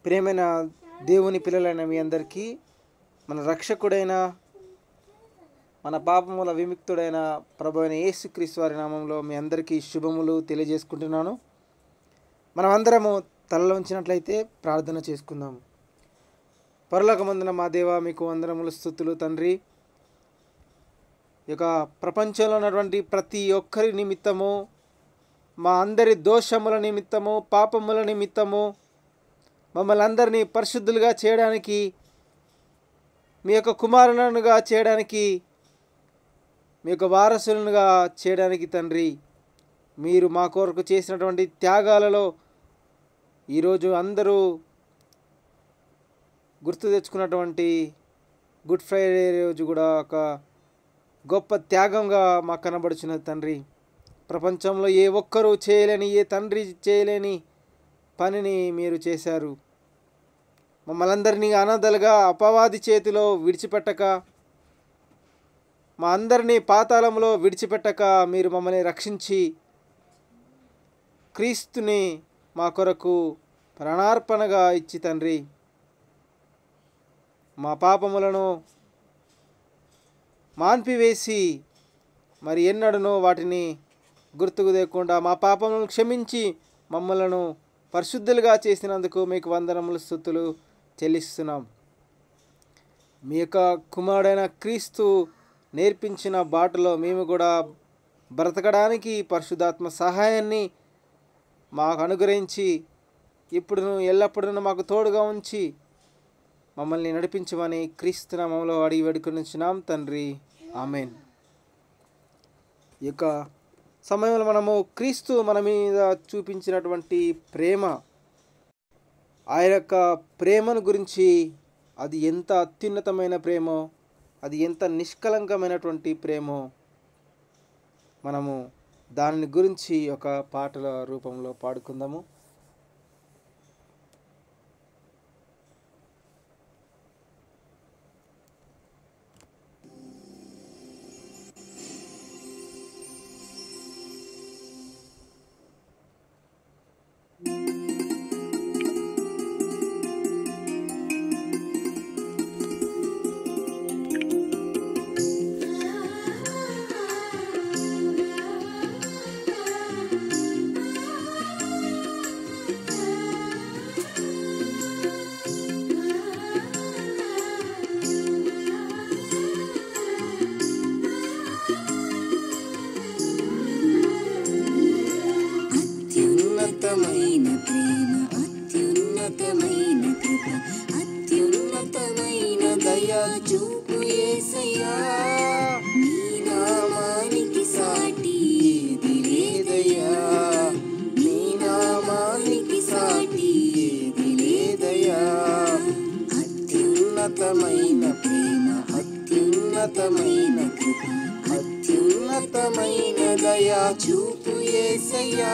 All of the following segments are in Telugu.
ప్రేమైన దేవుని పిల్లలైన మీ అందరికీ మన రక్షకుడైన మన పాపముల విముక్తుడైన ప్రభు అయిన యేసుక్రీస్తు వారి నామంలో మీ అందరికీ శుభములు తెలియజేసుకుంటున్నాను మనమందరము తలలో ఉంచినట్లయితే ప్రార్థన చేసుకుందాము పరలోకమందున మా దేవ మీకు వందనములు స్థుతులు తండ్రి ఈ యొక్క ప్రపంచంలో ఉన్నటువంటి ప్రతి ఒక్కరి నిమిత్తము మా అందరి దోషముల నిమిత్తము పాపముల నిమిత్తము మమ్మల్ని అందరినీ పరిశుద్ధులుగా చేయడానికి మీ యొక్క కుమారులనుగా చేయడానికి మీ యొక్క వారసులనుగా చేయడానికి తండ్రి మీరు మా కొరకు చేసినటువంటి త్యాగాలలో ఈరోజు అందరూ గుర్తు తెచ్చుకున్నటువంటి గుడ్ ఫ్రైడే రోజు కూడా ఒక గొప్ప త్యాగంగా మాకు కనబడుచున్నది తండ్రి ప్రపంచంలో ఏ ఒక్కరూ చేయలేని ఏ తండ్రి చేయలేని పనిని మీరు చేశారు మమ్మల్ని అందరినీ అనాథలుగా అపవాది చేతిలో విడిచిపెట్టక మా అందరినీ పాతాళంలో విడిచిపెట్టక మీరు మమ్మల్ని రక్షించి క్రీస్తుని మా కొరకు ప్రాణార్పణగా ఇచ్చి తండ్రి మా పాపములను మాన్పివేసి మరి ఎన్నడనో వాటిని గుర్తుకు లేకుండా మా పాపములను క్షమించి మమ్మలను పరిశుద్ధులుగా చేసినందుకు మీకు వందనములు స్థుతులు చెల్లిస్తున్నాం మీ యొక్క కుమారుడైన క్రీస్తు నేర్పించిన బాటలో మేము కూడా బ్రతకడానికి పరిశుద్ధాత్మ సహాయాన్ని మాకు అనుగ్రహించి ఇప్పుడును ఎల్లప్పుడూ మాకు తోడుగా ఉంచి మమ్మల్ని నడిపించమని క్రీస్తు నామంలో అడిగి వేడుకొనిచున్నాం తండ్రి ఆమెన్ ఈ యొక్క సమయంలో మనము క్రీస్తు మన మీద చూపించినటువంటి ప్రేమ ఆ యొక్క ప్రేమను గురించి అది ఎంత అత్యున్నతమైన ప్రేమో అది ఎంత నిష్కలంకమైనటువంటి ప్రేమో మనము దాని గురించి ఒక పాటల రూపంలో పాడుకుందాము అత్యున్నతమైన ప్రేమ అత్యున్నతమైన కృప అత్యున్నతమైన దయా చూపు యేసయ్యా నీ నామానికి సాటి ఏది లేదయ్యా నీ నామానికి సాటి ఏది లేదయ్యా అత్యున్నతమైన ప్రేమ అత్యున్నతమైన కృప అత్యున్నతమైన దయా చూపు యేసయ్యా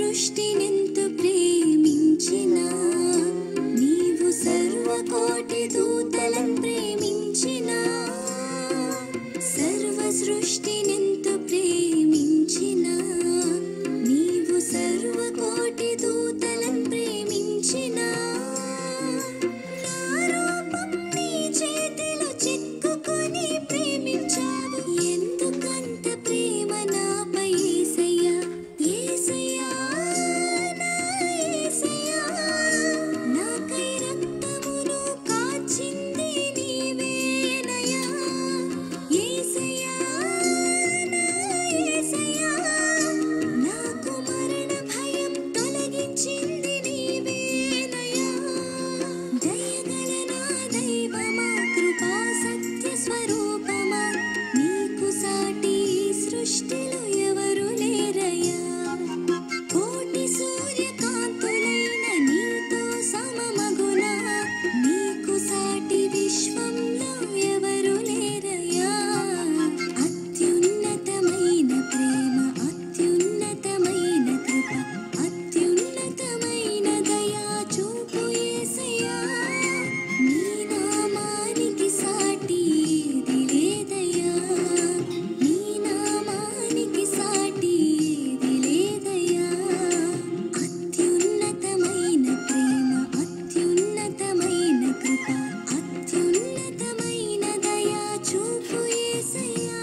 సృష్టినెంత ప్రేమించిన నీవు సర్వకోటి దూతలను ప్రేమించిన సర్వ సృష్టినెంత ప్రేమించిన నీవు సర్వకోటి దూతలను ప్రేమించిన నా రూపం నీ చేతిలో చిక్కుకొని ప్రేమించావు ఎందుకంత ప్రేమ నాపై యేసయ్యా యేసయ్యా నా యేసయ్యా నాకై రక్తమును కాచింది నీవేనయ్యా యేసయ్యా నా యేసయ్యా నాకు మరణ భయం తొలగించింది నీవేనయ్యా దయగల నా దైవమా కృపా సత్య స్వరూపమా నీకు సాటి ఈ సృష్టిలో ఎవరు లేరయ్యా కోటి సూర్యకాంతులైన నీతో సమమగునా నీకు సాటి విశ్వంలో ఎవరు లేరయ్యా అత్యున్నతమైన ప్రేమ అత్యున్నతమైన కృప అత్యున్నతమైన దయా చూపు యేసయ్యా నీ నామానికి సాటి ఏది లేదయ్యా నీ నామానికి సాటి ఏది లేదయ్యా అత్యున్నతమైన ప్రేమ అత్యున్నతమైన కృప అత్యున్నతమైన దయా చూపు యేసయ్యా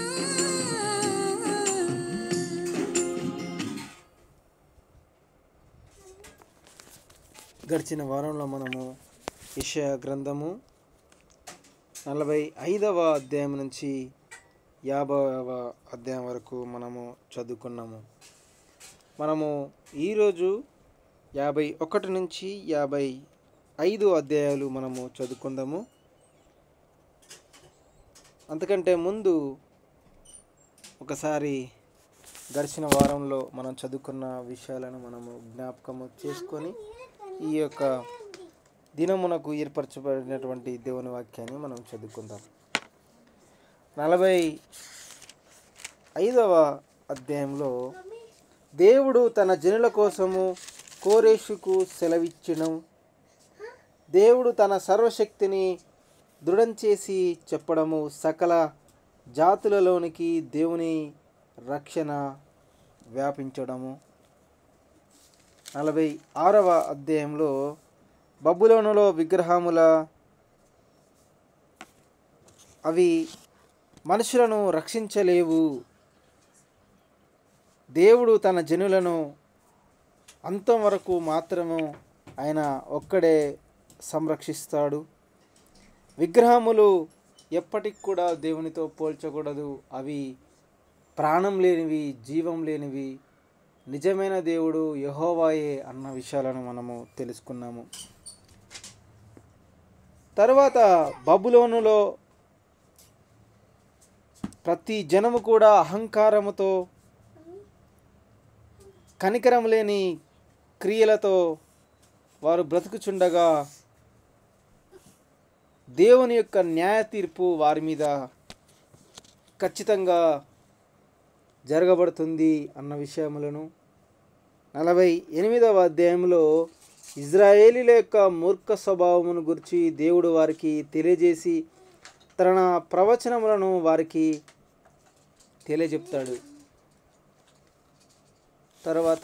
గడిచిన వారంలో మనము విషయ గ్రంథము నలభై ఐదవ అధ్యాయం నుంచి యాభైవ అధ్యాయం వరకు మనము చదువుకున్నాము మనము ఈరోజు యాభై ఒకటి నుంచి యాభై ఐదు అధ్యాయాలు మనము చదువుకుందాము అంతకంటే ముందు ఒకసారి గడిచిన వారంలో మనం చదువుకున్న విషయాలను మనము జ్ఞాపకము చేసుకొని ఈ యొక్క దినమునకు ఏర్పరచబడినటువంటి దేవుని వాక్యాన్ని మనం చదువుకుందాం నలభై ఐదవ అధ్యాయంలో దేవుడు తన జనుల కోసము కోరేషుకు సెలవిచ్చడం దేవుడు తన సర్వశక్తిని దృఢం చేసి చెప్పడము సకల జాతులలోనికి దేవుని రక్షణ వ్యాపించడము నలభై ఆరవ అధ్యాయంలో బబులోనులో విగ్రహముల అవి మనుషులను రక్షించలేవు దేవుడు తన జనులను అంతం వరకు మాత్రము ఆయన ఒక్కడే సంరక్షిస్తాడు విగ్రహములు ఎప్పటికి కూడా దేవునితో పోల్చకూడదు అవి ప్రాణం లేనివి జీవం లేనివి నిజమైన దేవుడు యహోవాయే అన్న విషయాలను మనము తెలుసుకున్నాము తర్వాత బబులోనులో ప్రతి జనము కూడా అహంకారముతో కనికరం లేని క్రియలతో వారు బ్రతుకుచుండగా దేవుని యొక్క న్యాయ తీర్పు వారి మీద ఖచ్చితంగా జరగబడుతుంది అన్న విషయములను నలభై ఎనిమిదవ అధ్యాయంలో ఇజ్రాయేలీల యొక్క మూర్ఖ స్వభావమును గురించి దేవుడు వారికి తెలియజేసి తన ప్రవచనములను వారికి తెలియజెప్తాడు తర్వాత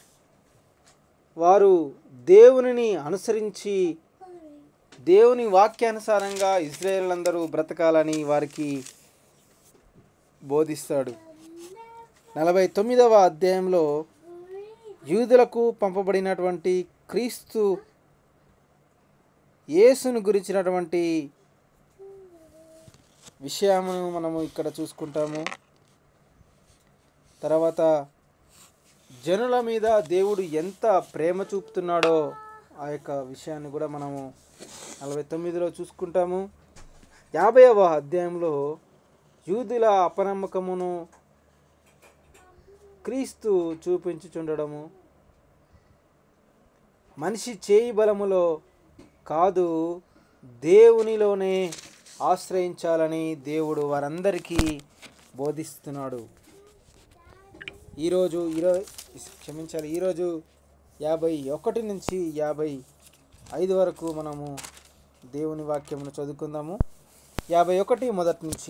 వారు దేవునిని అనుసరించి దేవుని వాక్యానుసారంగా ఇజ్రాయేలందరూ బ్రతకాలని వారికి బోధిస్తాడు నలభై తొమ్మిదవ అధ్యాయంలో యూదులకు పంపబడినటువంటి క్రీస్తు యేసును గురించినటువంటి విషయమును మనము ఇక్కడ చూసుకుంటాము తర్వాత జనుల మీద దేవుడు ఎంత ప్రేమ చూపుతున్నాడో ఆ యొక్క విషయాన్ని కూడా మనము నలభై తొమ్మిదిలో చూసుకుంటాము యాభైవ అధ్యాయంలో యూదుల అపనమ్మకమును క్రీస్తు చూపించుచుండడము మనిషి చేయి బలములో కాదు దేవునిలోనే ఆశ్రయించాలని దేవుడు వారందరికీ బోధిస్తున్నాడు ఈరోజు ఇరవై క్షమించాలి ఈరోజు యాభై ఒకటి నుంచి యాభై ఐదు వరకు మనము దేవుని వాక్యమును చదువుకుందాము యాభై ఒకటి మొదటి నుంచి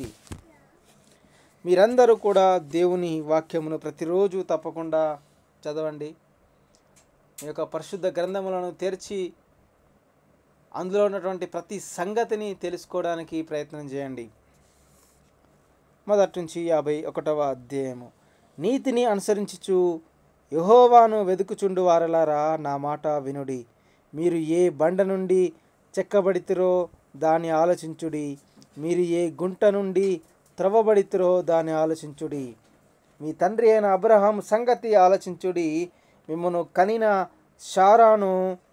మీరందరూ కూడా దేవుని వాక్యమును ప్రతిరోజు తప్పకుండా చదవండి మీ యొక్క పరిశుద్ధ గ్రంథములను తెరిచి అందులో ఉన్నటువంటి ప్రతి సంగతిని తెలుసుకోవడానికి ప్రయత్నం చేయండి మొదటి నుంచి యాభై ఒకటవ అధ్యాయము నీతిని అనుసరించుచు యహోవాను వెదుకుచుండు వారలారా నా మాట వినుడి మీరు ఏ బండ నుండి చెక్కబడితిరో దాన్ని ఆలోచించుడి మీరు ఏ గుంట నుండి త్రవ్వబడితిరో దాన్ని ఆలోచించుడి మీ తండ్రి అయిన అబ్రహాం సంగతి ఆలోచించుడి మిమ్మను కనిన షారాను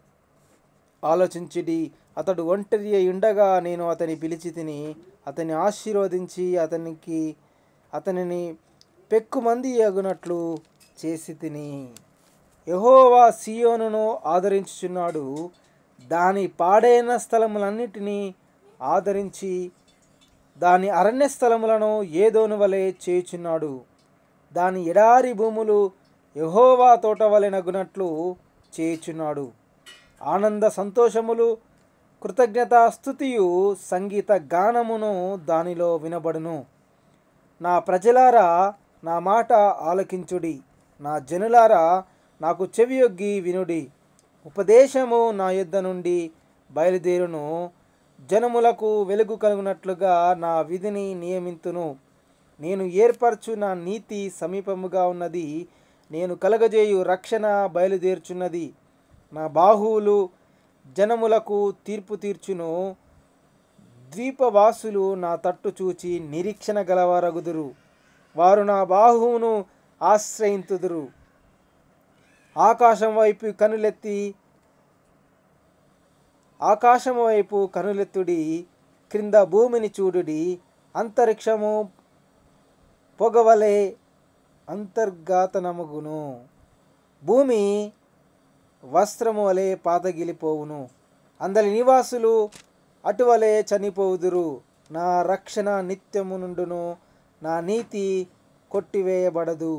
ఆలోచించుడి అతడు ఒంటరి అయి ఉండగా నేను అతని పిలిచి తిని అతన్ని ఆశీర్వదించి అతనికి అతనిని పెక్కుమంది ఎగునట్లు చేసి తిని యహోవా సియోనును ఆదరించుచున్నాడు దాని పాడైన స్థలములన్నిటినీ ఆదరించి దాని అరణ్య స్థలములను ఏదోను వలె చేయుచున్నాడు దాని ఎడారి భూములు యహోవా తోట వలెనగునట్లు చేయుచున్నాడు ఆనంద సంతోషములు కృతజ్ఞత స్థుతియు సంగీత గానమును దానిలో వినబడును నా ప్రజలారా నా మాట ఆలకించుడి నా జనులారా నాకు చెవియొగ్గి వినుడి ఉపదేశము నా యొద్ద నుండి బయలుదేరును జనములకు వెలుగు కలుగునట్లుగా నా విధిని నియమింతును నేను ఏర్పరచు నా నీతి సమీపముగా ఉన్నది నేను కలగజేయు రక్షణ బయలుదేర్చున్నది నా బాహువులు జనములకు తీర్పు తీర్చును ద్వీపవాసులు నా తట్టు చూచి నిరీక్షణ గలవారగుదురు వారు నా బాహువును ఆశ్రయింతుదురు ఆకాశం వైపు కనులెత్తి ఆకాశం వైపు కనులెత్తుడి క్రింద భూమిని చూడుడి అంతరిక్షము పొగవలే అంతర్గాతనముగును భూమి వస్త్రము వలె పాతగిలిపోవును అందరి నివాసులు అటువలే చనిపోవుదురు నా రక్షణ నిత్యము నుండును నా నీతి కొట్టివేయబడదు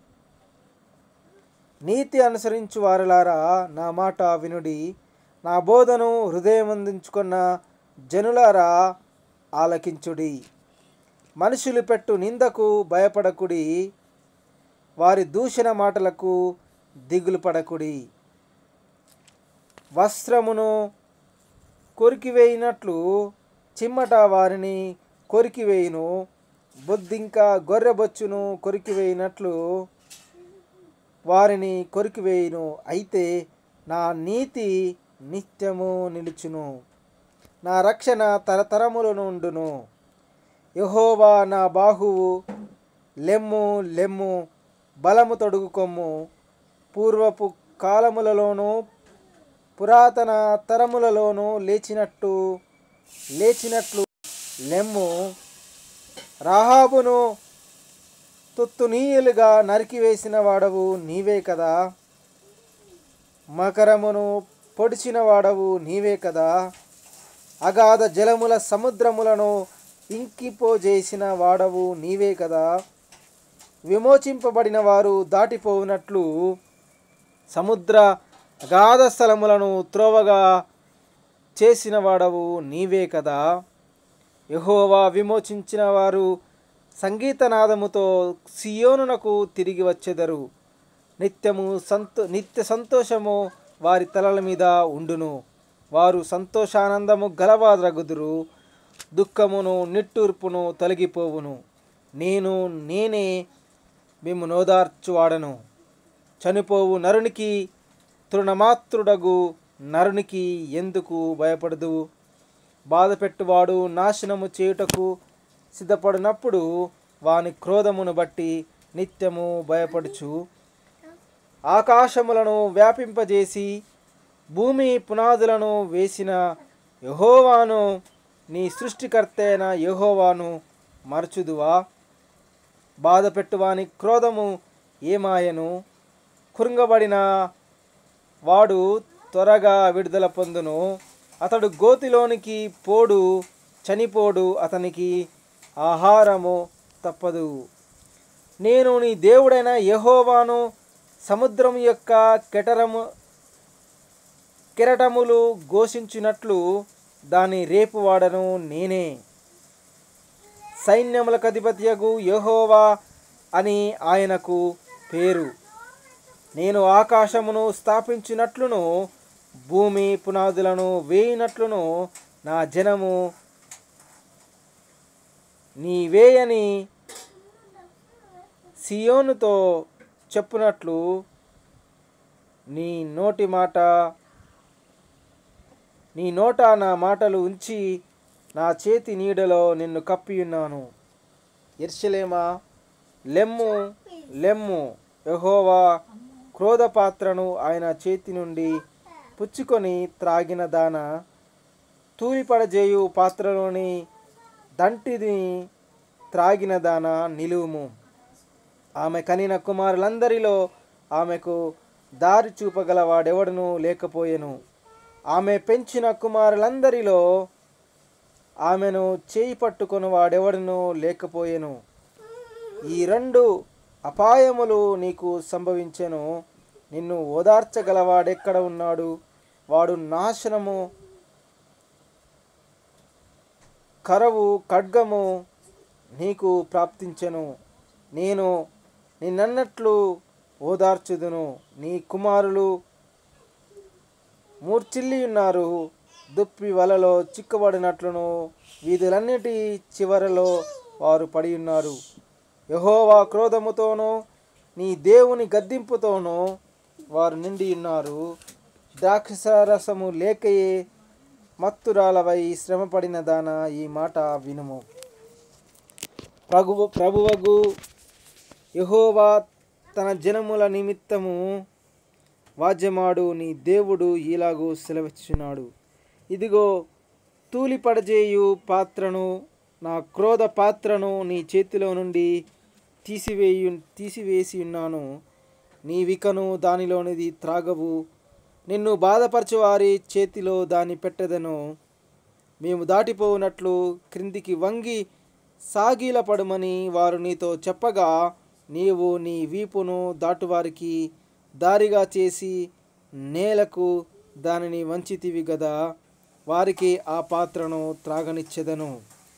నీతి అనుసరించు వారులారా నా మాట వినుడి నా బోధను హృదయమందించుకున్న జనులారా ఆలకించుడి మనుషులు పెట్టు నిందకు భయపడకుడి వారి దూషణ మాటలకు దిగులు పడకుడి వస్త్రమును కొరికివేయినట్లు చిమ్మట వారిని కొరికివేయును బొద్దింక గొర్రెబొచ్చును కొరికివేయినట్లు వారిని కొరికివేయును అయితే నా నీతి నిత్యము నిలుచును నా రక్షణ తరతరముల నుండును యహోవా నా బాహువు లెమ్ము లెమ్ము బలము తొడుగుకొమ్ము పూర్వపు కాలములలోనూ పురాతన తరములలోనూ లేచినట్టు లేచినట్లు లెమ్ము రాహాబును తుత్తునీయులుగా నరికివేసిన వాడవు నీవే కదా మకరమును పొడిచిన వాడవు నీవే కదా అగాధ జలముల సముద్రములను ఇంకిపోజేసిన వాడవు నీవే కదా విమోచింపబడిన వారు దాటిపోవునట్లు సముద్ర అగాధ స్థలములను త్రోవగా చేసిన వాడవు నీవే కదా యహోవా విమోచించిన వారు సంగీతనాదముతో సియోనునకు తిరిగి వచ్చెదరు నిత్యము సంతో నిత్య సంతోషము వారి తలల మీద ఉండును వారు సంతోషానందము గలవాద్రగుదురు దుఃఖమును నిట్టూర్పును తొలగిపోవును నేను నేనే మేము నోదార్చువాడను చనిపోవు నరునికి తృణమాత్రుడగు నరునికి ఎందుకు భయపడదు బాధపెట్టువాడు నాశనము చేయుటకు సిద్ధపడినప్పుడు వాని క్రోధమును బట్టి నిత్యము భయపడుచు ఆకాశములను వ్యాపింపజేసి భూమి పునాదులను వేసిన యహోవాను నీ సృష్టికర్త అయిన యహోవాను మరచుదువా బాధపెట్టువాని క్రోధము ఏమాయను కురుంగబడిన వాడు త్వరగా విడుదల పొందును అతడు గోతిలోనికి పోడు చనిపోడు అతనికి ఆహారము తప్పదు నేను నీ దేవుడైన యెహోవాను సముద్రం యొక్క కెటరము కెరటములు ఘోషించినట్లు దాని రేపువాడను నేనే సైన్యములకు అధిపత్యగు యెహోవా అని ఆయనకు పేరు నేను ఆకాశమును స్థాపించినట్లును భూమి పునాదులను వేయినట్లును నా జనము నీ వేయని సియోనుతో చెప్పునట్లు నీ నోటి మాట నీ నోట నా మాటలు ఉంచి నా చేతి నీడలో నిన్ను కప్పియున్నాను ఎర్షలేమా లెమ్ము లెమ్ము యెహోవా క్రోధపాత్రను ఆయన చేతి నుండి పుచ్చుకొని త్రాగిన దాన తూలిపడజేయు పాత్రలోని దంటిని త్రాగిన దాన నిలువుము ఆమె కనిన కుమారులందరిలో ఆమెకు దారి చూపగల వాడెవడను లేకపోయెను ఆమె పెంచిన కుమారులందరిలో ఆమెను చేయి పట్టుకొని వాడెవడను లేకపోయెను ఈ రెండు అపాయములు నీకు సంభవించెను నిన్ను ఓదార్చగలవాడెక్కడ ఉన్నాడు వాడు నాశనము కరవు ఖడ్గము నీకు ప్రాప్తించెను నేను నిన్నన్నట్లు ఓదార్చుదును నీ కుమారులు మూర్చిల్లి ఉన్నారు దుప్పి వలలో చిక్కబడినట్లును వీధులన్నిటి చివరలో వారు పడి ఉన్నారు యహోవా క్రోధముతోనూ నీ దేవుని గద్దింపుతోనూ వారు నిండి ఉన్నారు ద్రాక్షరసము లేకయే మత్తురాలవై శ్రమపడిన దాన ఈ మాట వినుము ప్రభువు ప్రభువగు యహోవా తన జనముల నిమిత్తము వాద్యమాడు నీ దేవుడు ఇలాగూ సెలవిచ్చున్నాడు ఇదిగో తూలిపడజేయు పాత్రను నా క్రోధ పాత్రను నీ చేతిలో నుండి తీసివేయు తీసివేసి ఉన్నాను నీవికను దానిలోనిది త్రాగవు నిన్ను బాధపరచు వారి చేతిలో దాన్ని పెట్టదను మేము దాటిపోనట్లు క్రిందికి వంగి సాగిలపడమని వారు నీతో చెప్పగా నీవు నీ వీపును దాటువారికి దారిగా చేసి నేలకు దానిని వంచితివి గదా వారికి ఆ పాత్రను త్రాగనిచ్చెదను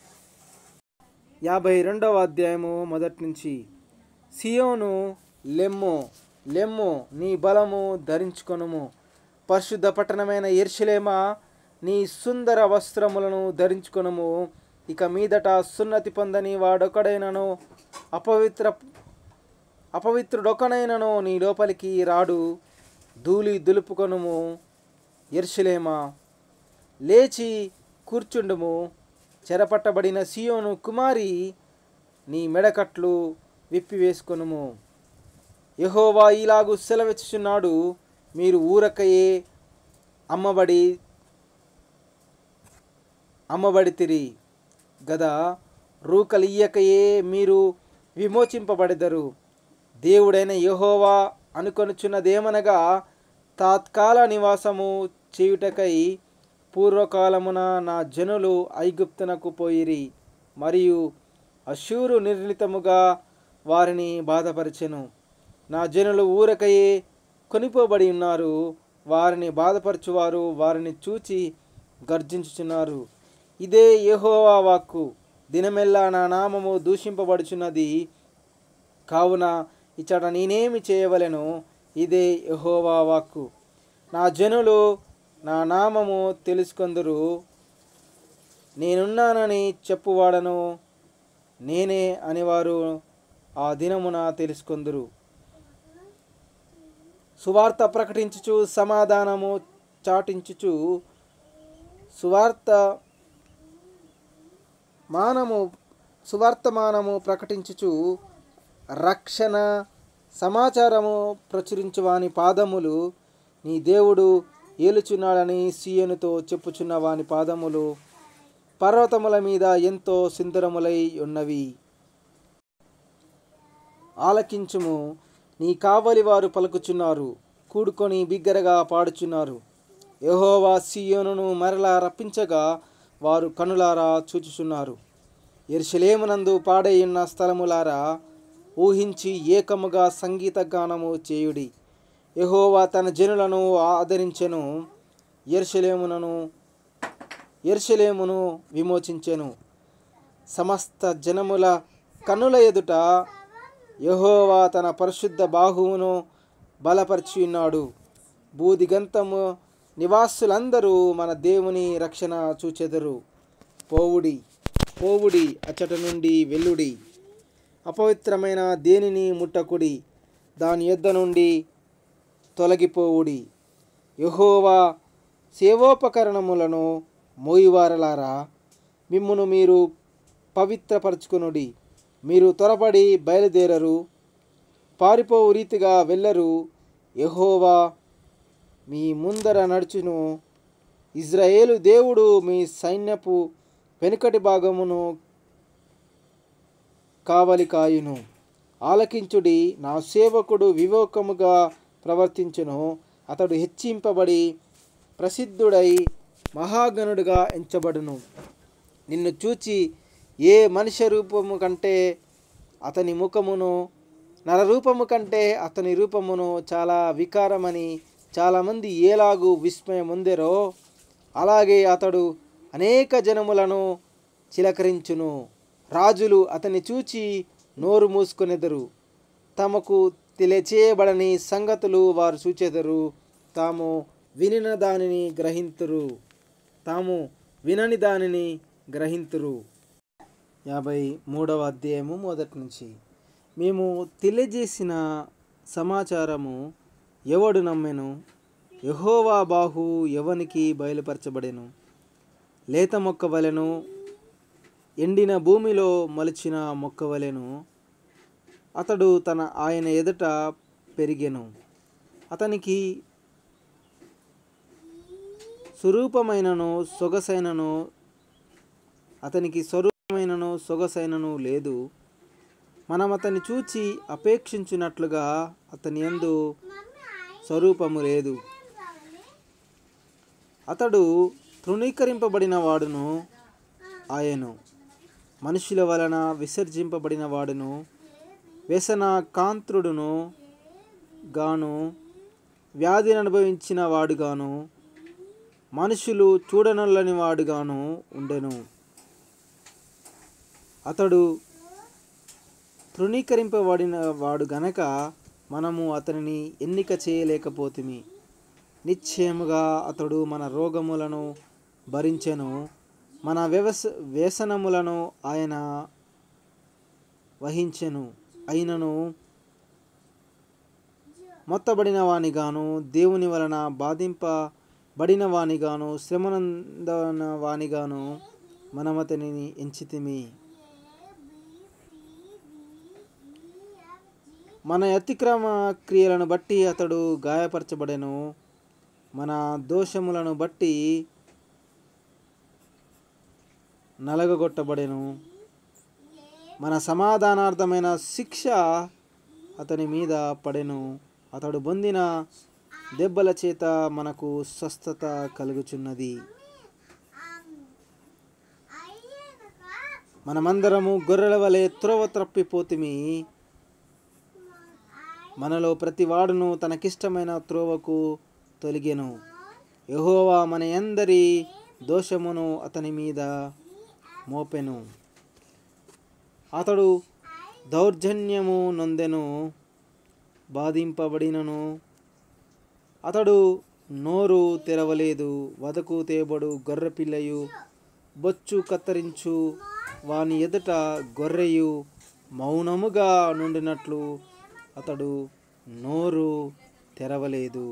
యాభై రెండవ అధ్యాయము మొదటి నుంచి సియోను లెమ్ము లెమ్ము నీ బలము ధరించుకొనుము పరిశుద్ధ పట్టణమైన ఎర్షలేమా నీ సుందర వస్త్రములను ధరించుకొనుము ఇక మీదట సున్నతి పొందని వాడొకడైనను అపవిత్ర అపవిత్రుడొకనైనను నీ లోపలికి రాడు ధూళి దులుపుకొనుము ఎర్షలేమా లేచి కూర్చుండుము చెరపట్టబడిన సియోను కుమారి నీ మెడకట్లు విప్పివేసుకొనుము యహోవా ఇలాగు సెలవిచ్చుచున్నాడు మీరు ఊరకయే అమ్మబడి అమ్మబడితిరి గదా రూకలియ్యకయే మీరు విమోచింపబడెదరు దేవుడైన యెహోవా అనుకొనుచున్నదేమనగా తాత్కాల నివాసము చేయుటకై పూర్వకాలమున నా జనులు ఐగుప్తునకు పోయిరి మరియు అశూరు నిర్ణితముగా వారిని బాధపరిచెను నా జనులు ఊరకయే కొనిపోబడి ఉన్నారు వారిని బాధపరచువారు వారిని చూచి గర్జించుచున్నారు ఇదే యెహోవా వాక్కు దినమెల్లా నా నామము దూషింపబడుచున్నది కావున ఇచ్చట నేనేమి చేయవలెను ఇదే యెహోవా వాక్కు నా జనులు నా నామము తెలుసుకొందురు నేనున్నానని చెప్పువాడను నేనే అనేవారు ఆ దినమున తెలుసుకొందురు సువార్త ప్రకటించుచు సమాధానము చాటించుచు సువార్త మానము సువార్తమానము ప్రకటించుచు రక్షణ సమాచారము ప్రచురించు వాని పాదములు నీ దేవుడు ఏలుచున్నాడని సీయనుతో చెప్పుచున్న వాని పాదములు పర్వతముల మీద ఎంతో సుందరములై ఉన్నవి ఆలకించుము నీ కావలి వారు పలుకుచున్నారు కూడుకొని బిగ్గరగా పాడుచున్నారు యెహోవా సీయోనును మరలా రప్పించగా వారు కనులారా చూచుచున్నారు ఎరుషలేమునందు పాడైయున్న స్థలములారా ఊహించి ఏకముగా సంగీత గానము చేయుడి యెహోవా తన జనులను ఆదరించెను ఎర్షలేమునను ఎర్షలేమును విమోచించెను సమస్త జనముల కన్నుల ఎదుట యెహోవా తన పరిశుద్ధ బాహువును బలపరిచి ఉన్నాడు బూదిగంతము నివాసులందరూ మన దేవుని రక్షణ చూచెదరు పోవుడి పోవుడి అచ్చట నుండి వెల్లుడి అపవిత్రమైన దేనిని ముట్టకుడి దాని యొద్ద నుండి తొలగిపోవుడి యెహోవా సేవోపకరణములను మోయివారలారా మిమ్మును మీరు పవిత్రపరచుకొనుడి మీరు త్వరపడి బయలుదేరరు పారిపోవు రీతిగా వెళ్ళరు యెహోవా మీ ముందర నడుచును ఇజ్రాయేలు దేవుడు మీ సైన్యపు వెనుకటి భాగమును కావలి కాయును ఆలకించుడి నా సేవకుడు వివేకముగా ప్రవర్తించును అతడు హెచ్చింపబడి ప్రసిద్ధుడై మహాగణుడుగా ఎంచబడును నిన్ను చూచి ఏ మనిషి రూపము కంటే అతని ముఖమును నరరూపము కంటే అతని రూపమును చాలా వికారమని చాలామంది ఏలాగు విస్మయం ఉందెరో అలాగే అతడు అనేక జనములను చిలకరించును రాజులు అతన్ని చూచి నోరు మూసుకొనెదరు తమకు తెలియచేయబడని సంగతులు వారు చూచెదరు తాము వినిన దానిని గ్రహింతురు తాము వినని దానిని గ్రహింతురు యాభై మూడవ అధ్యాయము మొదటి నుంచి మేము తెలియజేసిన సమాచారము ఎవడు నమ్మెను యహోవా బాహు ఎవనికి బయలుపరచబడెను లేత మొక్క వలెను ఎండిన భూమిలో మలిచిన మొక్క వలెను అతడు తన ఆయన ఎదుట పెరిగెను అతనికి స్వరూపమైనను సొగసైనను అతనికి స్వరూపమైనను సొగసైనను లేదు మనం అతన్ని చూచి అపేక్షించినట్లుగా అతని యందు స్వరూపము లేదు అతడు తృణీకరింపబడిన వాడును ఆయను మనుషుల వలన విసర్జింపబడిన వాడును వ్యసన కాంత్రుడును గాను వ్యాధిని అనుభవించిన వాడుగాను మనుషులు చూడనొల్లని వాడుగాను ఉండెను అతడు తృణీకరింపబడిన వాడు గనక మనము అతనిని ఎన్నిక చేయలేకపోతిమి నిశ్చయముగా అతడు మన రోగములను భరించెను మన వ్యవస వ్యసనములను ఆయన వహించెను అయినను మొత్తబడిన వానిగాను దేవుని వలన బాధింపబడిన వానిగాను శ్రమనందన వానిగాను మనం అతనిని ఎంచితిమి మన అతిక్రమ క్రియలను బట్టి అతడు గాయపరచబడెను మన దోషములను బట్టి నలగగొట్టబడెను మన సమాధానార్థమైన శిక్ష అతని మీద పడెను అతడు పొందిన దెబ్బల చేత మనకు స్వస్థత కలుగుచున్నది మనమందరము గొర్రెల వలె త్రోవ త్రప్పిపోతిమి మనలో ప్రతి వాడును తనకిష్టమైన త్రోవకు తొలిగెను యెహోవా మన అందరి దోషమును అతని మీద మోపెను అతడు దౌర్జన్యము నొందెను బాధింపబడినను అతడు నోరు తెరవలేదు వదకు తేబడు గొర్రెపిల్లయు బొచ్చు కత్తిరించు వాని ఎదుట గొర్రెయు మౌనముగా నుండినట్లు అతడు నోరు తెరవలేదు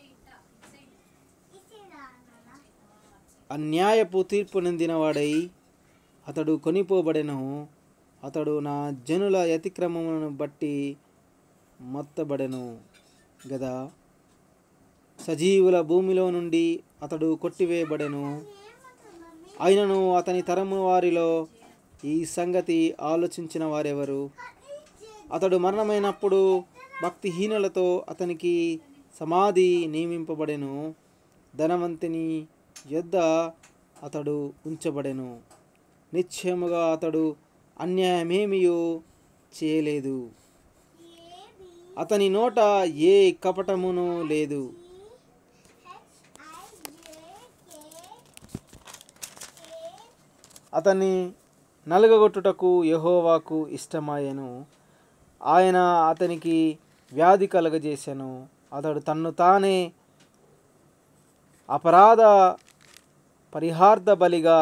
అన్యాయపు తీర్పు నిందినవాడై అతడు కొనిపోబడెను అతడు నా జనుల అతిక్రమములను బట్టి మొత్తబడెను గదా సజీవుల భూమిలో నుండి అతడు కొట్టివేయబడెను అయినను అతని తరము వారిలో ఈ సంగతి ఆలోచించిన వారెవరు అతడు మరణమైనప్పుడు భక్తిహీనులతో అతనికి సమాధి నియమింపబడెను ధనవంతుని యొద్ద అతడు ఉంచబడెను నిశ్చయముగా అతడు అన్యాయమేమియో చేయలేదు అతని నోట ఏ కపటమును లేదు అతన్ని నలుగగొట్టుటకు యహోవాకు ఇష్టమాయను ఆయన అతనికి వ్యాధి కలగజేశాను అతడు తన్ను తానే అపరాధ పరిహార్థ బలిగా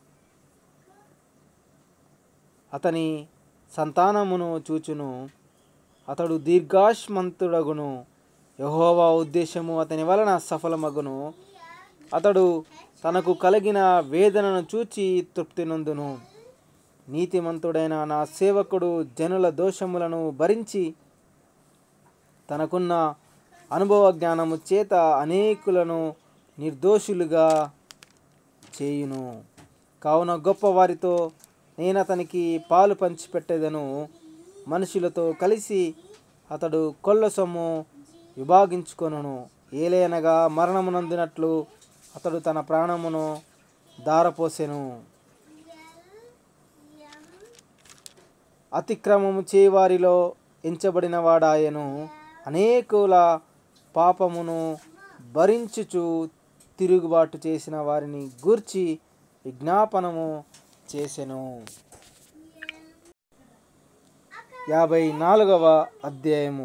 అతని సంతానమును చూచును అతడు దీర్ఘాష్మంతుడగును యహోవా ఉద్దేశము అతని వలన సఫలమగును అతడు తనకు కలిగిన వేదనను చూచి తృప్తి నొందును నీతిమంతుడైన నా సేవకుడు జనుల దోషములను భరించి తనకున్న అనుభవ జ్ఞానము చేత అనేకులను నిర్దోషులుగా చేయును కావున గొప్పవారితో నేను అతనికి పాలు పంచిపెట్టేదను మనుషులతో కలిసి అతడు కొల్ల సొమ్ము విభాగించుకొనును ఏలైనగా మరణమునందినట్లు అతడు తన ప్రాణమును దారపోసెను అతిక్రమము చేయవారిలో ఎంచబడిన వాడాయను అనేకుల పాపమును భరించుచు తిరుగుబాటు చేసిన వారిని గూర్చి విజ్ఞాపనము చేసెను యాభై నాలుగవ అధ్యాయము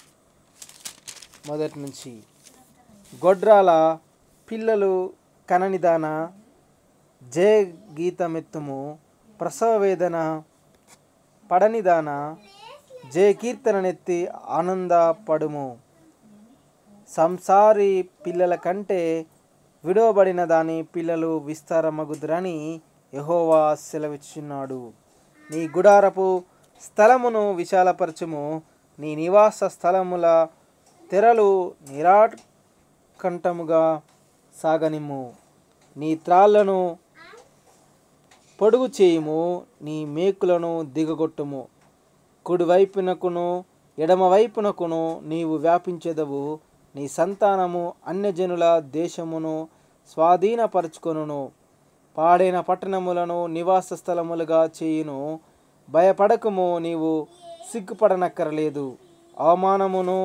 మొదటి నుంచి గొడ్రాల పిల్లలు కననిదాన జయ గీతమెత్తుము ప్రసవ వేదన పడనిదాన జయ కీర్తననెత్తి ఆనందపడుము సంసారి పిల్లల కంటే విడవబడిన దాని పిల్లలు విస్తారమగుదురని యహోవా సెలవిచ్చున్నాడు నీ గుడారపు స్థలమును విశాలపరచుము నీ నివాస స్థలముల తెరలు నిరాకంఠముగా సాగనిమ్ము నీ త్రాళ్లను పొడుగు చేయుము నీ మేకులను దిగగొట్టుము కుడివైపునకును ఎడమవైపునకును నీవు వ్యాపించెదవు నీ సంతానము అన్యజనుల దేశమును స్వాధీనపరచుకొనును పాడైన పట్టణములను నివాస స్థలములుగా చేయును భయపడకము నీవు సిగ్గుపడనక్కరలేదు అవమానమును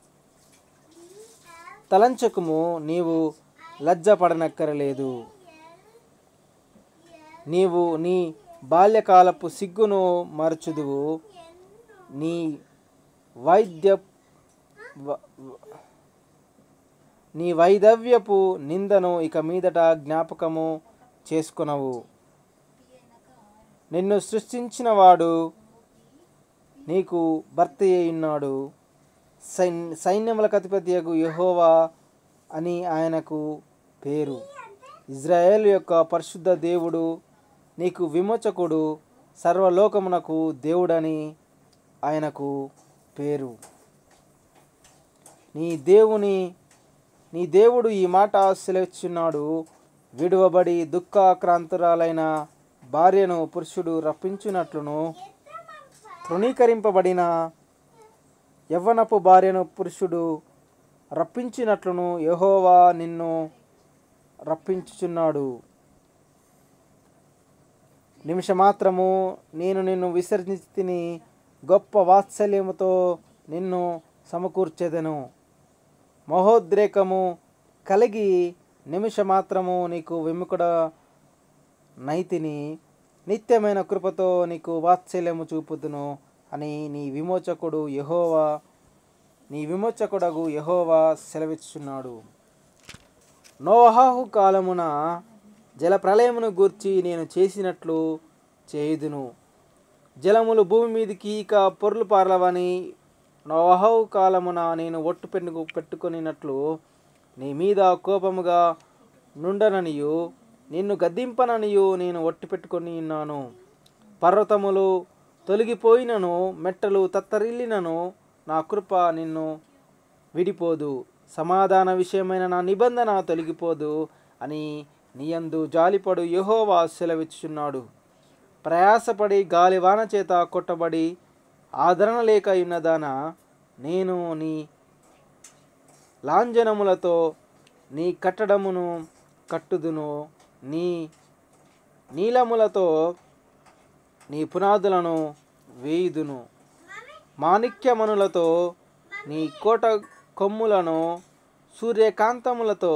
తలంచకము నీవు లజ్జపడనక్కరలేదు నీవు నీ బాల్యకాలపు సిగ్గును మరచుదువు నీ వైద్య వ- వ- నీ వైదవ్యపు నిందను ఇక మీదట జ్ఞాపకము చేసుకునవు నిన్ను సృష్టించిన వాడు నీకు భర్త ఉన్నాడు సైన్ సైన్యములకు అధిపతియగు యెహోవా అని ఆయనకు పేరు ఇజ్రాయేల్ యొక్క పరిశుద్ధ దేవుడు నీకు విమోచకుడు సర్వలోకమునకు దేవుడని ఆయనకు పేరు నీ దేవుని నీ దేవుడు ఈ మాట సెలవిచ్చున్నాడు విడువబడి దుఃఖాక్రాంతురాలైన భార్యను పురుషుడు రప్పించున్నట్లును తృణీకరింపబడిన యవ్వనపు భార్యను పురుషుడు రప్పించినట్లును యెహోవా నిన్ను రప్పించుచున్నాడు నిమిషమాత్రము నేను నిన్ను విసర్జించి తిని గొప్ప వాత్సల్యముతో నిన్ను సమకూర్చెదను మహోద్రేకము కలిగి నిమిషమాత్రము నీకు విముకుడ నైతిని నిత్యమైన కృపతో నీకు వాత్సల్యము చూపుదును అని నీ విమోచకుడు యహోవా నీ విమోచకుడగు యహోవా సెలవిచ్చున్నాడు నోహాహు కాలమున జల ప్రళయమును గూర్చి నేను చేసినట్లు చేయుదును జలములు భూమి మీదికి ఇక పొర్లు పారలవని నోహవు కాలమున నేను ఒట్టు పెట్టుకు పెట్టుకొనినట్లు నీ మీద కోపముగా నుండననియు నిన్ను గద్దింపననియు నేను ఒట్టు పెట్టుకొని ఉన్నాను పర్వతములు తొలగిపోయినను మెట్టలు తత్తరిల్లినను నా కృప నిన్ను విడిపోదు సమాధాన విషయమైన నా నిబంధన తొలగిపోదు అని నీయందు జాలిపడు యెహోవా సెలవిచ్చుచున్నాడు ప్రయాసపడి గాలివాన చేత కొట్టబడి ఆదరణ లేక ఉన్నదాన నేను నీ లాంఛనములతో నీ కట్టడమును కట్టుదును నీ నీలములతో నీ పునాదులను వేయుదును మాణిక్యమనులతో నీ కోట కొమ్ములను సూర్యకాంతములతో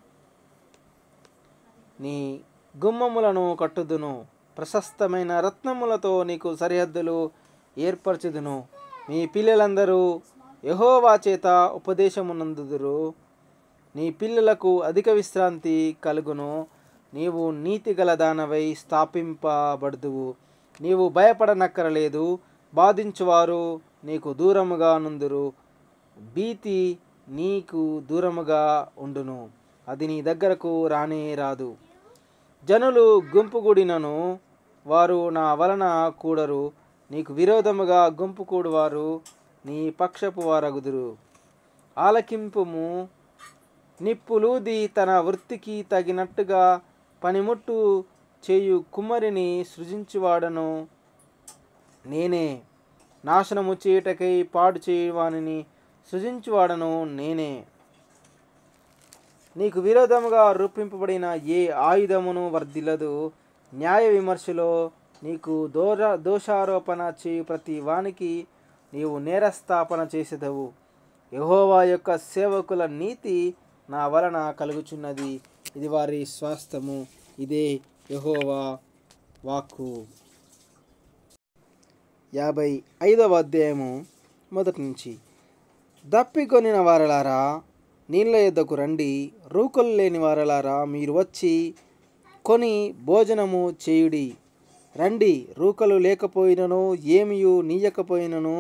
నీ గుమ్మములను కట్టుదును ప్రశస్తమైన రత్నములతో నీకు సరిహద్దులు ఏర్పరచుదును మీ పిల్లలందరూ యహోవా చేత ఉపదేశమునందుదురు నీ పిల్లలకు అధిక విశ్రాంతి కలుగును నీవు నీతిగల దానవై స్థాపింపబడుదువు నీవు భయపడనక్కరలేదు బాధించువారు నీకు దూరముగా నుందురు భీతి నీకు దూరముగా ఉండును అది నీ దగ్గరకు రానే రాదు జనులు గుంపుగూడినను వారు నా వలన కూడరు నీకు విరోధముగా గుంపు కూడువారు నీ పక్షపు వారగుదురు ఆలకింపుము నిప్పులూది తన వృత్తికి తగినట్టుగా పనిముట్టు చేయు కుమ్మరిని సృజించువాడను నేనే నాశనము చేయుటకై పాడు చేయువానిని సృజించువాడను నేనే నీకు విరోధముగా రూపింపబడిన ఏ ఆయుధమును వర్ధిల్లదు న్యాయ విమర్శలో నీకు దోర దోషారోపణ చేయు ప్రతి వానికి నీవు నేరస్థాపన చేసేదవు యహోవా యొక్క సేవకుల నీతి నా వలన కలుగుచున్నది ఇది వారి స్వాస్థము ఇదే యహోవా వాక్కు యాభై ఐదవ అధ్యాయము మొదటి నుంచి దప్పికొనిన వారలారా నీళ్ళ యొద్దకు రండి రూకలు లేని వారలారా మీరు వచ్చి కొని భోజనము చేయుడి రండి రూకలు లేకపోయినను ఏమియు నీయకపోయినను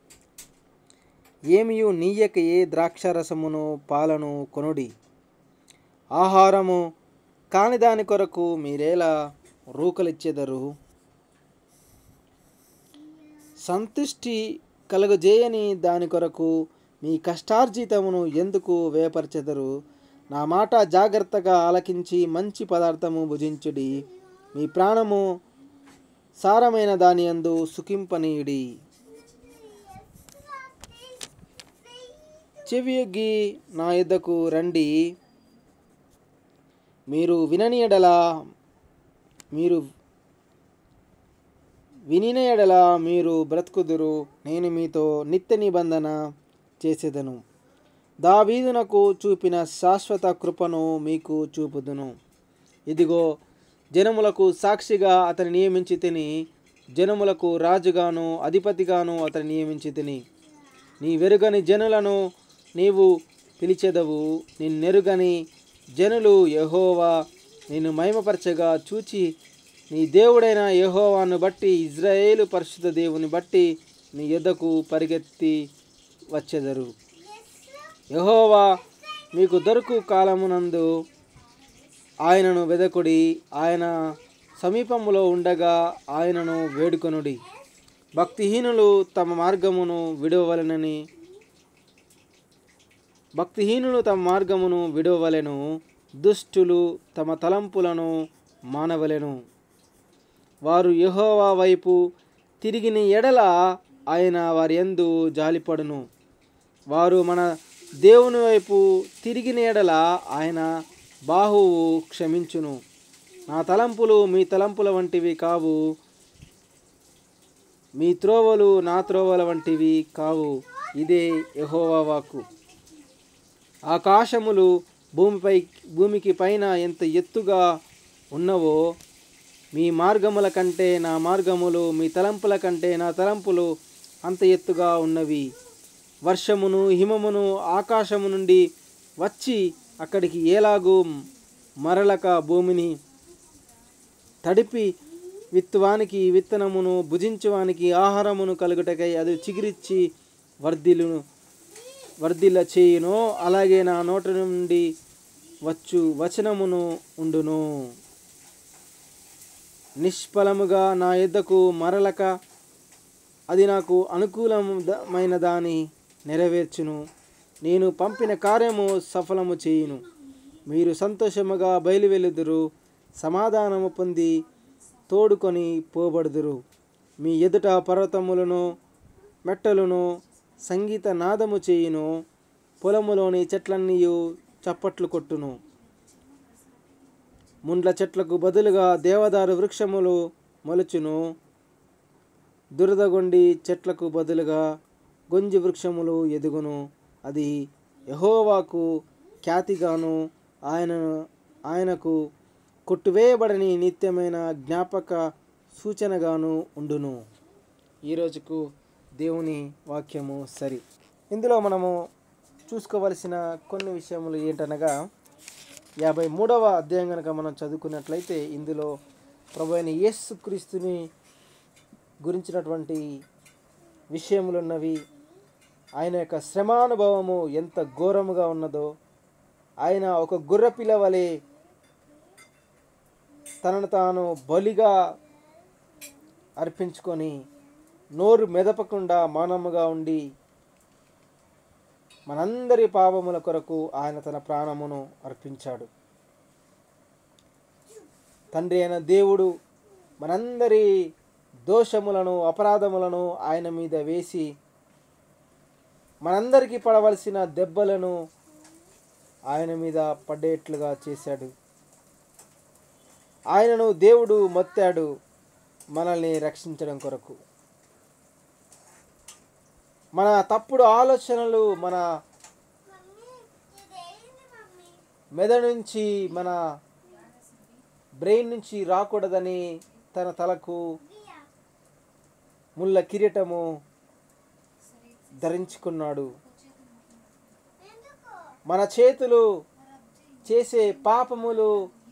ఏమియు నీయకయే ద్రాక్షరసమును పాలను కొనుడి ఆహారము కాని దాని కొరకు మీరేలా రూకలిచ్చెదరు సంతుష్టి కలుగజేయని దాని కొరకు మీ కష్టార్జితమును ఎందుకు వేపరచెదరు నా మాట జాగ్రత్తగా ఆలకించి మంచి పదార్థము భుజించుడి మీ ప్రాణము సారమైన దాని యందు సుఖింపనీయుడి చెవియొగ్గి నా యొద్దకు రండి మీరు వినని ఎడల మీరు వినిన ఎడల మీరు బ్రతుకుదురు నేను మీతో నిత్య నిబంధన చేసేదను దావీదునకు చూపిన శాశ్వత కృపను మీకు చూపుదును ఇదిగో జనములకు సాక్షిగా అతని నియమించి తిని జనములకు రాజుగాను అధిపతిగాను అతని నియమించి తిని నీ వెరుగని జనులను నీవు పిలిచెదవు నిన్నెరుగని జనులు యహోవా నిన్ను మహిమపరచగా చూచి నీ దేవుడైన యహోవాను బట్టి ఇజ్రాయేలు పరిశుద్ధ దేవుని బట్టి నీ యొద్దకు పరిగెత్తి వచ్చెదరు యహోవా మీకు దొరుకు కాలమునందు ఆయనను వెదకుడి ఆయన సమీపములో ఉండగా ఆయనను వేడుకొనుడి భక్తిహీనులు తమ మార్గమును విడవలనని భక్తిహీనులు తమ మార్గమును విడవలెను దుష్టులు తమ తలంపులను మానవలెను వారు యెహోవా వైపు తిరిగిన ఎడల ఆయన వారి యందు జాలిపడును వారు మన దేవుని వైపు తిరిగిన ఎడల ఆయన బాహువు క్షమించును నా తలంపులు మీ తలంపుల వంటివి కావు మీ త్రోవలు నా త్రోవల వంటివి కావు ఇదే యెహోవా వాక్కు ఆకాశములు భూమిపై భూమికి పైన ఎంత ఎత్తుగా ఉన్నవో మీ మార్గముల కంటే నా మార్గములు మీ తలంపుల కంటే నా తలంపులు అంత ఎత్తుగా ఉన్నవి వర్షమును హిమమును ఆకాశము నుండి వచ్చి అక్కడికి ఏలాగూ మరలక భూమిని తడిపి విత్తువానికి విత్తనమును భుజించువానికి ఆహారమును కలుగుటకై అది చిగిరిచ్చి వర్ధిల్లును వర్ధిల్ల చేయును అలాగే నా నోటి నుండి వచ్చు వచనమును ఉండును నిష్ఫలముగా నా యొద్దకు మరలక అది నాకు అనుకూలమైన దాని నెరవేర్చును నేను పంపిన కార్యము సఫలము చేయును మీరు సంతోషముగా బయలువెళ్ళుదురు సమాధానము పొంది తోడుకొని పోబడుదురు మీ ఎదుట పర్వతములను మెట్టలను సంగీత నాదము చేయును పొలములోని చెట్లన్నీ చప్పట్లు కొట్టును ముండ్ల చెట్లకు బదులుగా దేవదారు వృక్షములు మొలుచును దురదగొండి చెట్లకు బదులుగా గొంజి వృక్షములు ఎదుగును అది యహోవాకు ఖ్యాతిగాను ఆయన ఆయనకు కొట్టువేయబడని నిత్యమైన జ్ఞాపక సూచనగాను ఉండును ఈ రోజుకు దేవుని వాక్యము సరి ఇందులో మనము చూసుకోవలసిన కొన్ని విషయములు ఏంటనగా యాభై మూడవ అధ్యాయం కనుక మనం చదువుకున్నట్లయితే ఇందులో ప్రభు అయిన యేసుక్రీస్తుని గురించినటువంటి విషయములు ఉన్నవి ఆయన యొక్క శ్రమానుభవము ఎంత ఘోరముగా ఉన్నదో ఆయన ఒక గుర్రపిల్ల వలె తనను తాను బలిగా అర్పించుకొని నోరు మెదపకుండా మౌనముగా ఉండి మనందరి పాపముల కొరకు ఆయన తన ప్రాణమును అర్పించాడు తండ్రి అయిన దేవుడు మనందరి దోషములను అపరాధములను ఆయన మీద వేసి మనందరికీ పడవలసిన దెబ్బలను ఆయన మీద పడేట్లుగా చేశాడు ఆయనను దేవుడు మొత్తాడు మనల్ని రక్షించడం కొరకు మన తప్పుడు ఆలోచనలు మన మెదడు నుంచి మన బ్రెయిన్ నుంచి రాకూడదని తన తలకు ముళ్ళ కిరీటము ధరించుకున్నాడు మన చేతులు చేసే పాపములు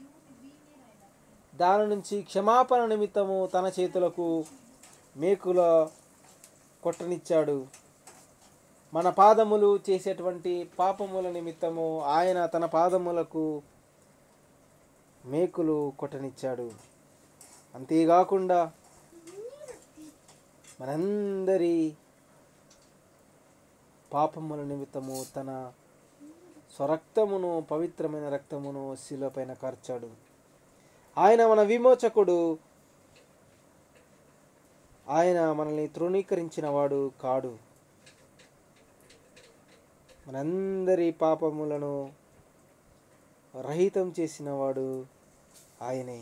దాని నుంచి క్షమాపణ నిమిత్తము తన చేతులకు మేకుల కొట్టనిచ్చాడు మన పాదములు చేసేటువంటి పాపముల నిమిత్తము ఆయన తన పాదములకు మేకులు కొట్టనిచ్చాడు అంతేకాకుండా మనందరి పాపముల నిమిత్తము తన స్వరక్తమును పవిత్రమైన రక్తమును శిలపైన కార్చాడు ఆయన మన విమోచకుడు ఆయన మనల్ని తృణీకరించిన వాడు కాడు మనందరి పాపములను రహితం చేసిన వాడు ఆయనే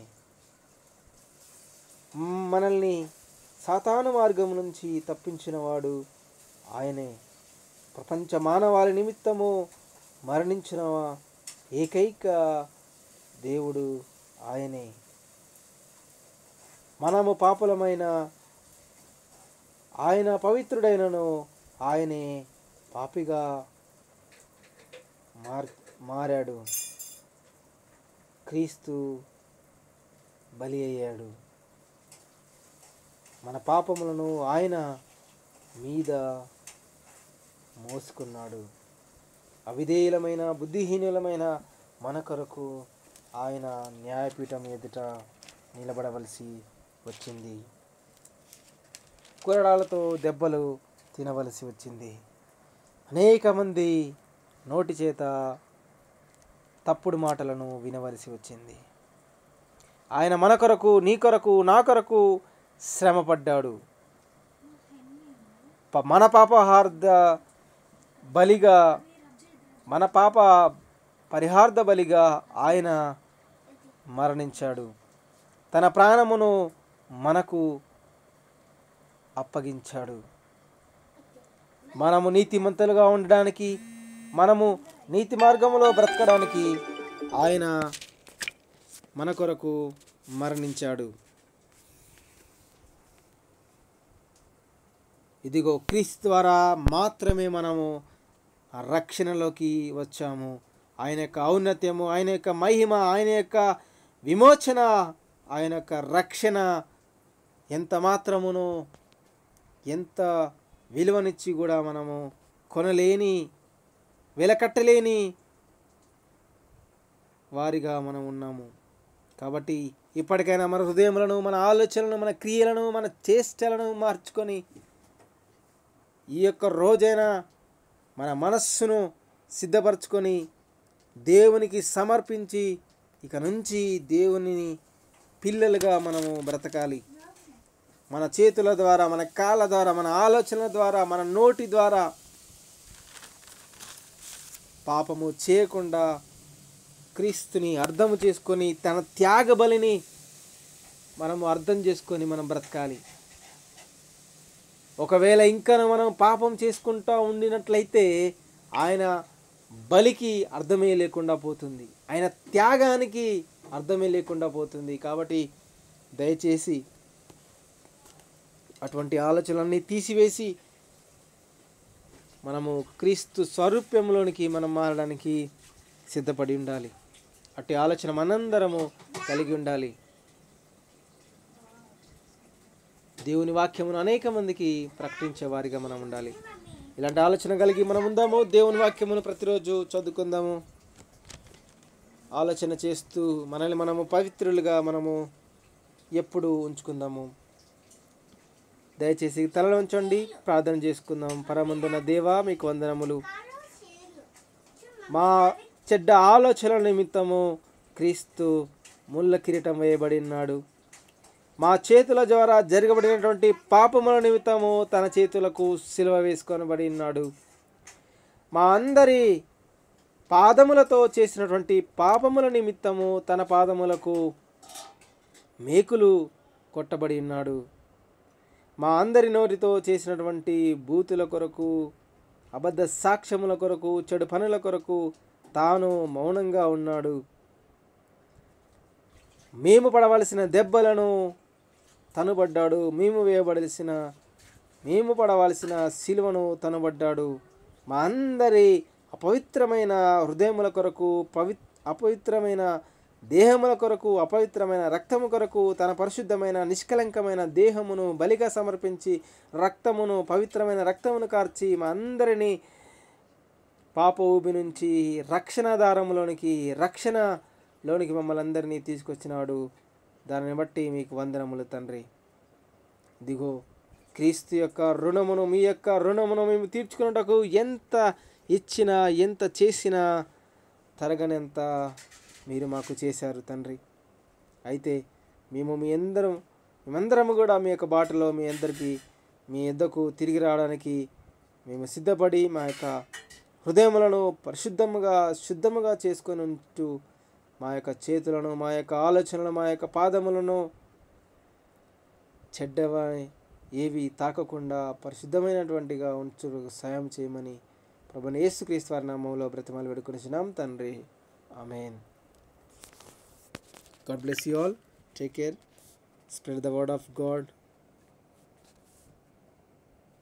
మనల్ని సాతాను మార్గం నుంచి తప్పించినవాడు ఆయనే ప్రపంచ మానవాళి నిమిత్తము మరణించిన ఏకైక దేవుడు ఆయనే మనము పాపులమైన ఆయన పవిత్రుడైనను ఆయనే పాపిగా మార్ మారాడు క్రీస్తు బలి అయ్యాడు మన పాపములను ఆయన మీద మోసుకున్నాడు అవిధేయులమైన బుద్ధిహీనులమైన మన కొరకు ఆయన న్యాయపీఠం ఎదుట నిలబడవలసి వచ్చింది కూరడాలతో దెబ్బలు తినవలసి వచ్చింది అనేక మంది నోటి చేత తప్పుడు మాటలను వినవలసి వచ్చింది ఆయన మన కొరకు నీ కొరకు నా కొరకు శ్రమపడ్డాడు ప- మన పాపహార్ద బలిగా మన పాప పరిహార్థ బలిగా ఆయన మరణించాడు తన ప్రాణమును మనకు అప్పగించాడు మనము నీతిమంతులుగా ఉండడానికి మనము నీతి మార్గములో బ్రతకడానికి ఆయన మన కొరకు మరణించాడు ఇదిగో క్రీస్తు ద్వారా మాత్రమే మనము ఆ రక్షణలోకి వచ్చాము ఆయన యొక్క ఔన్నత్యము ఆయన యొక్క మహిమ ఆయన యొక్క విమోచన ఆయన యొక్క రక్షణ ఎంత మాత్రమును ఎంత విలువనిచ్చి కూడా మనము కొనలేని వెలకట్టలేని వారిగా మనం ఉన్నాము కాబట్టి ఇప్పటికైనా మన హృదయములను మన ఆలోచనలను మన క్రియలను మన చేష్టలను మార్చుకొని ఈ యొక్క రోజైనా మన మనస్సును సిద్ధపరచుకొని దేవునికి సమర్పించి ఇక నుంచి దేవునిని పిల్లలుగా మనము బ్రతకాలి మన చేతుల ద్వారా మన కాళ్ళ ద్వారా మన ఆలోచనల ద్వారా మన నోటి ద్వారా పాపము చేయకుండా క్రీస్తుని అర్థము చేసుకొని తన త్యాగ బలిని మనము అర్థం చేసుకొని మనం బ్రతకాలి ఒకవేళ ఇంకా మనం పాపం చేసుకుంటా ఉండినట్లయితే ఆయన బలికి అర్థమే లేకుండా పోతుంది ఆయన త్యాగానికి అర్థమే లేకుండా పోతుంది కాబట్టి దయచేసి అటువంటి ఆలోచనలన్నీ తీసివేసి మనము క్రీస్తు స్వరూప్యంలోనికి మనం మారడానికి సిద్ధపడి ఉండాలి అట్టి ఆలోచన మనందరము కలిగి ఉండాలి దేవుని వాక్యమును అనేక మందికి ప్రకటించే వారిగా మనం ఉండాలి ఇలాంటి ఆలోచన కలిగి మనం ఉందాము దేవుని వాక్యమును ప్రతిరోజు చదువుకుందాము ఆలోచన చేస్తూ మనల్ని మనము పవిత్రులుగా మనము ఎప్పుడు ఉంచుకుందాము దయచేసి తలలో ఉంచండి ప్రార్థన చేసుకుందాం పరమందున దేవా మీకు వందనములు మా చెడ్డ ఆలోచనల నిమిత్తము క్రీస్తు ముళ్ళ కిరీటం వేయబడి ఉన్నాడు మా చేతుల ద్వారా జరగబడినటువంటి పాపముల నిమిత్తము తన చేతులకు సిలువ వేసుకొనబడి ఉన్నాడు మా అందరి పాదములతో చేసినటువంటి పాపముల నిమిత్తము తన పాదములకు మేకులు కొట్టబడి ఉన్నాడు మా అందరి నోటితో చేసినటువంటి బూతుల కొరకు అబద్ధ సాక్ష్యముల కొరకు చెడు పనుల కొరకు తాను మౌనంగా ఉన్నాడు మేము పడవలసిన దెబ్బలను తను పడ్డాడు మేము వేయబడాల్సిన మేము పడవలసిన సిలువను తను పడ్డాడు మా అందరి అపవిత్రమైన హృదయముల కొరకు పవి అపవిత్రమైన దేహముల కొరకు అపవిత్రమైన రక్తము కొరకు తన పరిశుద్ధమైన నిష్కలంకమైన దేహమును బలిగా సమర్పించి రక్తమును పవిత్రమైన రక్తమును కార్చి మా అందరినీ పాప ఊబి నుంచి రక్షణ దారములోనికి రక్షణలోనికి మమ్మల్ని అందరినీ తీసుకొచ్చినాడు దానిని బట్టి మీకు వందనములు తండ్రి దిగో క్రీస్తు యొక్క రుణమును మీ యొక్క రుణమును మేము తీర్చుకున్నటకు ఎంత ఇచ్చినా ఎంత చేసినా తరగనంత మీరు మాకు చేశారు తండ్రి అయితే మేము మీ అందరం మేమందరము కూడా మీ యొక్క బాటలో మీ అందరికీ మీ ఎద్దకు తిరిగి రావడానికి మేము సిద్ధపడి మా యొక్క హృదయములను పరిశుద్ధముగా శుద్ధముగా చేసుకొని ఉంటూ మా యొక్క చేతులను మా యొక్క ఆలోచనలు మా యొక్క పాదములను చెడ్డవ ఏవి తాకకుండా పరిశుద్ధమైనటువంటిగా ఉంచు సాయం చేయమని ప్రభు యేసుక్రీస్తు వారి నామంలో బ్రతిమాలు వేడుకొనిచున్నాం తండ్రి amen God bless you all take care spread the word of God